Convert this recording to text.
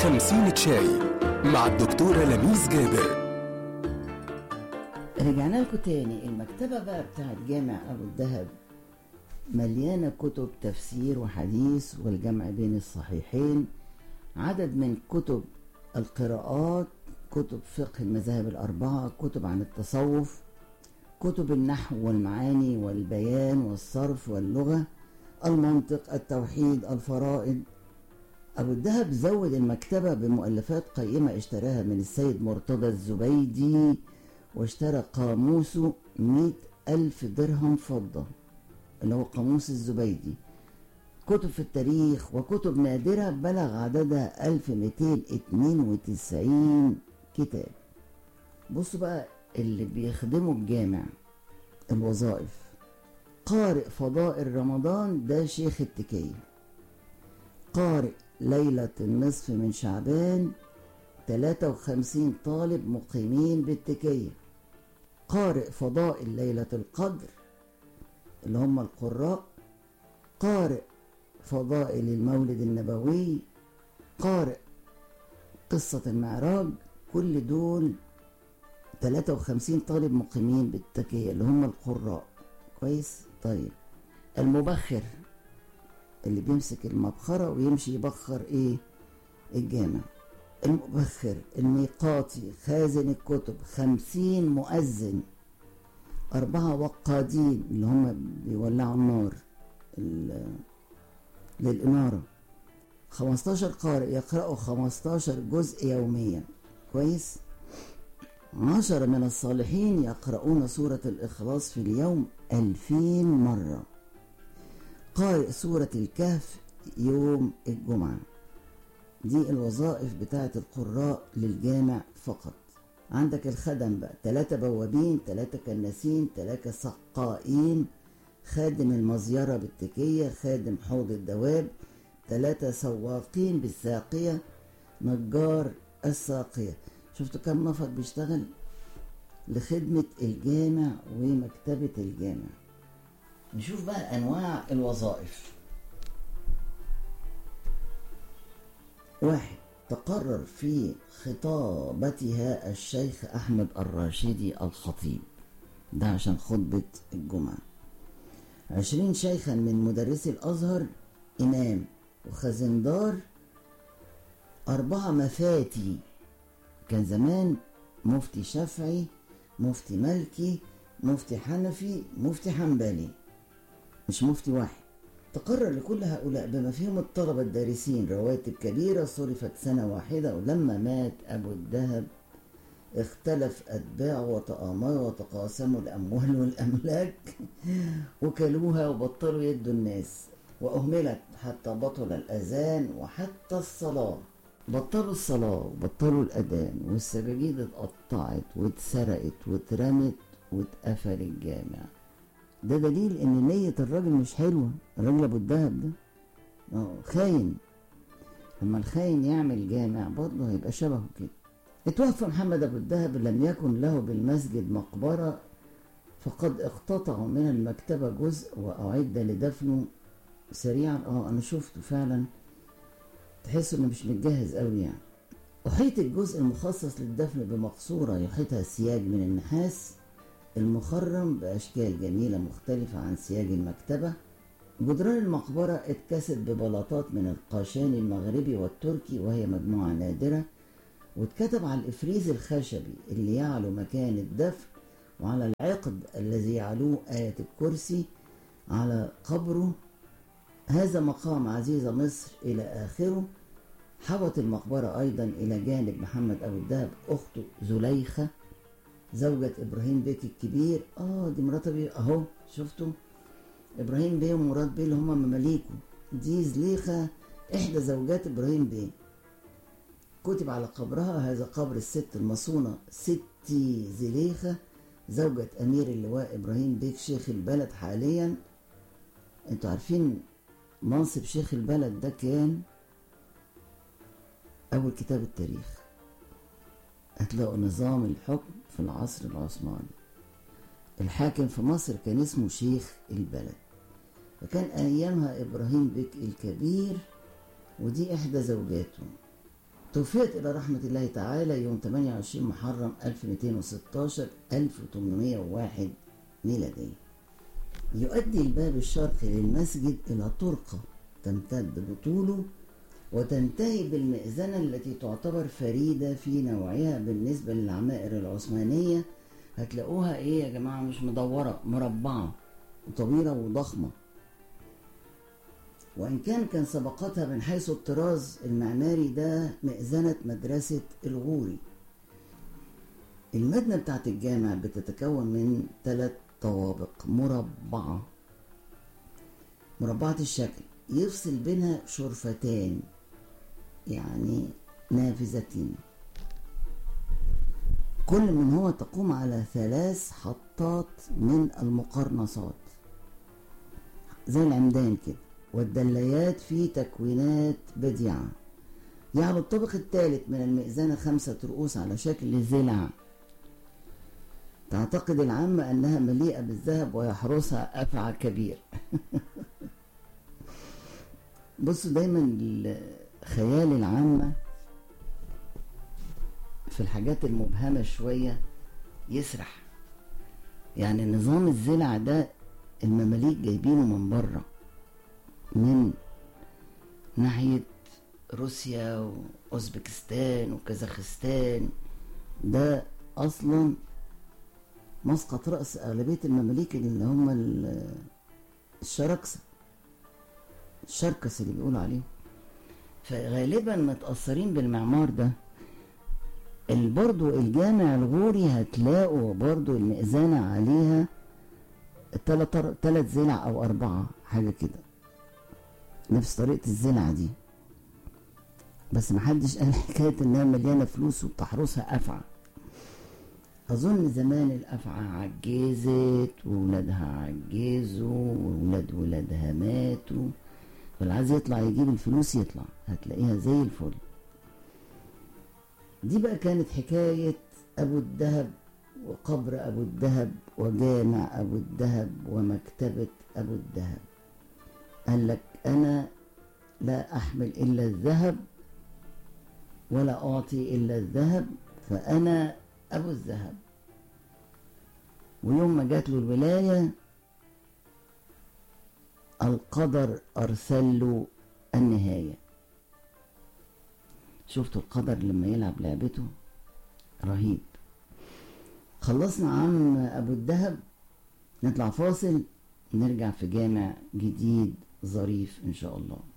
خمسين شاي مع الدكتورة لميس جابر رجعنا لكم تاني المكتبة بقى بتاعت جامع أبو الدهب مليانة كتب تفسير وحديث والجمع بين الصحيحين عدد من كتب القراءات كتب فقه المذاهب الأربعة كتب عن التصوف كتب النحو والمعاني والبيان والصرف واللغة المنطق التوحيد الفرائض أبو الدهب زود المكتبة بمؤلفات قيمة اشتراها من السيد مرتضى الزبيدي واشترى قاموسه مئة ألف درهم فضة اللي هو قاموس الزبيدي كتب في التاريخ وكتب نادرة بلغ عددها 1292 كتاب بصوا بقى اللي بيخدموا الجامع الوظائف قارئ فضائل رمضان ده شيخ التكية قارئ ليلة النصف من شعبان 53 طالب مقيمين بالتكية قارئ فضائل ليلة القدر اللي هم القراء قارئ فضائل المولد النبوي قارئ قصة المعراج كل دول 53 طالب مقيمين بالتكية اللي هم القراء كويس طيب المبخر اللي بيمسك المبخرة ويمشي يبخر ايه الجامع المبخر الميقاتي خازن الكتب خمسين مؤذن أربعة وقادين اللي هم بيولعوا النار للإنارة خمستاشر قارئ يقرأوا خمستاشر جزء يوميا كويس عشرة من الصالحين يقرؤون سورة الإخلاص في اليوم ألفين مرة قارئ سورة الكهف يوم الجمعة دي الوظائف بتاعت القراء للجامع فقط عندك الخدم بقى ثلاثة بوابين ثلاثة كناسين ثلاثة سقائين خادم المزيرة بالتكية خادم حوض الدواب ثلاثة سواقين بالساقية نجار الساقية شفتوا كم نفر بيشتغل لخدمة الجامع ومكتبة الجامع نشوف بقى أنواع الوظائف واحد تقرر في خطابتها الشيخ أحمد الراشدي الخطيب ده عشان خطبة الجمعة عشرين شيخا من مدرسي الأزهر إمام وخزندار أربعة مفاتي كان زمان مفتي شافعي مفتي مالكي مفتي حنفي مفتي حنبلي مش مفتي واحد تقرر لكل هؤلاء بما فيهم الطلبة الدارسين رواتب كبيرة صرفت سنة واحدة ولما مات أبو الدهب اختلف أتباعه وتآمروا وتقاسموا الأموال والأملاك وكلوها وبطلوا يدوا الناس وأهملت حتى بطل الأذان وحتى الصلاة بطلوا الصلاة وبطلوا الأذان والسجاجيد اتقطعت واتسرقت واترمت واتقفل الجامع ده دليل ان نية الراجل مش حلوة الراجل ابو الدهب ده اه خاين لما الخاين يعمل جامع برضه هيبقى شبهه كده اتوفى محمد ابو الدهب لم يكن له بالمسجد مقبرة فقد اقتطعوا من المكتبة جزء واعد لدفنه سريعا اه انا شفته فعلا تحس انه مش متجهز قوي يعني أحيط الجزء المخصص للدفن بمقصورة يحيطها سياج من النحاس المخرم بأشكال جميلة مختلفة عن سياج المكتبة جدران المقبرة اتكست ببلاطات من القاشاني المغربي والتركي وهي مجموعة نادرة واتكتب على الإفريز الخشبي اللي يعلو مكان الدفن وعلى العقد الذي يعلوه آية الكرسي على قبره هذا مقام عزيزة مصر إلى آخره حوت المقبرة أيضا إلى جانب محمد أبو الدهب أخته زليخة زوجة إبراهيم بيك الكبير آه دي مرات بيه أهو شفتوا إبراهيم بيه ومراد بيه اللي هما مماليكه دي زليخة إحدى زوجات إبراهيم بيه كتب على قبرها هذا قبر الست المصونة ستي زليخة زوجة أمير اللواء إبراهيم بيك شيخ البلد حاليا انتوا عارفين منصب شيخ البلد ده كان أول كتاب التاريخ هتلاقوا نظام الحكم في العصر العثماني الحاكم في مصر كان اسمه شيخ البلد فكان أيامها إبراهيم بك الكبير ودي إحدى زوجاته توفيت إلى رحمة الله تعالى يوم 28 محرم 1216 1801 ميلادية يؤدي الباب الشرقي للمسجد إلى طرقة تمتد بطوله وتنتهي بالمئذنة التي تعتبر فريدة في نوعها بالنسبة للعمائر العثمانية هتلاقوها ايه يا جماعة مش مدورة مربعة وطويلة وضخمة وإن كان كان سبقتها من حيث الطراز المعماري ده مئذنة مدرسة الغوري المبنى بتاعت الجامع بتتكون من ثلاث طوابق مربعة مربعة الشكل يفصل بينها شرفتان يعني نافذتين كل منهما تقوم على ثلاث حطات من المقرنصات زي العمدان كده والدليات في تكوينات بديعة يعلو الطابق الثالث من المئذنة خمسة رؤوس على شكل ذلع تعتقد العامة أنها مليئة بالذهب ويحرسها أفعى كبير بصوا دايما خيال العامة في الحاجات المبهمة شوية يسرح يعني نظام الزلع ده المماليك جايبينه من بره من ناحية روسيا وأوزبكستان وكازاخستان ده أصلا مسقط رأس أغلبية المماليك اللي هم الشركسة الشركس اللي بيقولوا عليهم فغالبا متأثرين بالمعمار ده برضو الجامع الغوري هتلاقوا برضو المئذنة عليها تلات تلات زلع أو أربعة حاجة كده نفس طريقة الزلعة دي بس محدش قال حكاية إنها مليانة فلوس وبتحرسها أفعى أظن زمان الأفعى عجزت وولادها عجزوا وولاد ولادها ماتوا واللي عايز يطلع يجيب الفلوس يطلع هتلاقيها زي الفل دي بقى كانت حكاية أبو الدهب وقبر أبو الدهب وجامع أبو الدهب ومكتبة أبو الدهب قال لك أنا لا أحمل إلا الذهب ولا أعطي إلا الذهب فأنا أبو الذهب ويوم ما جات له الولاية القدر أرسل له النهاية شفتوا القدر لما يلعب لعبته رهيب خلصنا عم أبو الدهب نطلع فاصل نرجع في جامع جديد ظريف إن شاء الله